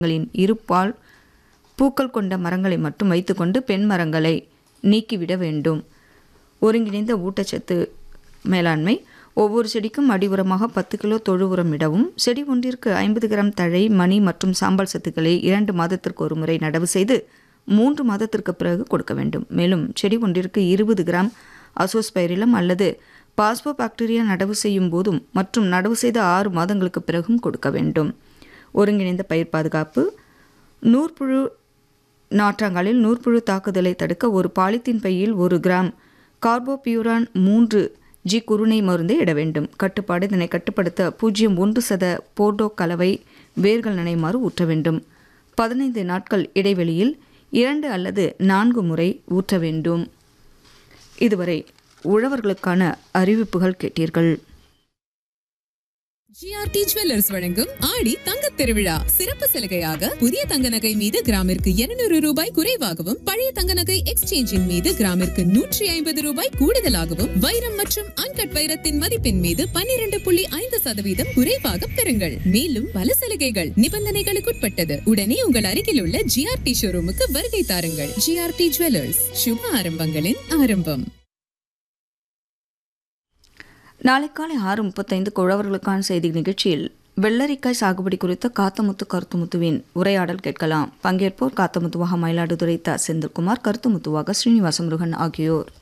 களின் இருப்பால் பூக்கள் கொண்ட மரங்களை மட்டும் வைத்துக்கொண்டு பெண் மரங்களை நீக்கிவிட வேண்டும் ஒருங்கிணைந்த ஊட்டச்சத்து மேலாண்மை ஒவ்வொரு செடிக்கும் அடி உரமாக பத்து கிலோ தொழு உரம் இடவும் செடி ஒன்றிற்கு ஐம்பது கிராம் தழை மணி மற்றும் சாம்பல் சத்துக்களை இரண்டு மாதத்திற்கு ஒரு முறை நடவு செய்து மூன்று மாதத்திற்கு பிறகு கொடுக்க வேண்டும் மேலும் செடி ஒன்றிற்கு இருபது கிராம் அசோஸ்பைரிலம் அல்லது பாஸ்போ பாக்டீரியா நடவு செய்யும் போதும் மற்றும் நடவு செய்த ஆறு மாதங்களுக்கு பிறகும் கொடுக்க வேண்டும் ஒருங்கிணைந்த பயிர் பாதுகாப்பு நூற்புழு நாற்றாங்காலில் நூற்புழு தாக்குதலை தடுக்க ஒரு பாலித்தீன் பையில் ஒரு கிராம் கார்போபியூரான் மூன்று ஜி குருணை மருந்தை இட வேண்டும் கட்டுப்பாடு இதனை கட்டுப்படுத்த பூஜ்ஜியம் ஒன்று சத போர்டோ கலவை வேர்கள் நனைமாறு ஊற்ற வேண்டும் பதினைந்து நாட்கள் இடைவெளியில் இரண்டு அல்லது நான்கு முறை ஊற்ற வேண்டும் இதுவரை உழவர்களுக்கான அறிவிப்புகள் கேட்டீர்கள் ஜிஆர்டி ஜுவல்லர்ஸ் வழங்கும் ஆடி தங்கத் திருவிழா சிறப்பு சலுகையாக புதிய தங்க நகை மீது கிராமிற்கு 200 ரூபாய் குறைவாகவும் பழைய தங்க நகை எக்ஸ்சேஞ்சின் மீது கிராமிற்கு நூற்றி ஐம்பது ரூபாய் கூடுதலாகவும் வைரம் மற்றும் அன்கட் வைரத்தின் மதிப்பின் மீது 12.5% புள்ளி ஐந்து சதவீதம் குறைவாக பெறுங்கள் மேலும் பல சலுகைகள் நிபந்தனைகளுக்குட்பட்டது உடனே உங்கள் அருகில் உள்ள ஜிஆர்டி ஷோரூமுக்கு வருகை தாருங்கள் ஜிஆர்டி ஜுவல்லர்ஸ் சுப ஆரம்பங்களின் ஆரம்பம் நாளை காலை ஆறு முப்பத்தைந்துக்கு உழவர்களுக்கான செய்தி நிகழ்ச்சியில் வெள்ளரிக்காய் சாகுபடி குறித்த காத்தமுத்து கருத்துமுத்துவின் உரையாடல் கேட்கலாம் பங்கேற்போர் காத்தமுத்துவாக மயிலாடுதுறை த செந்தில்குமார் கருத்துமுத்துவாக ஸ்ரீனிவாச முருகன் ஆகியோர்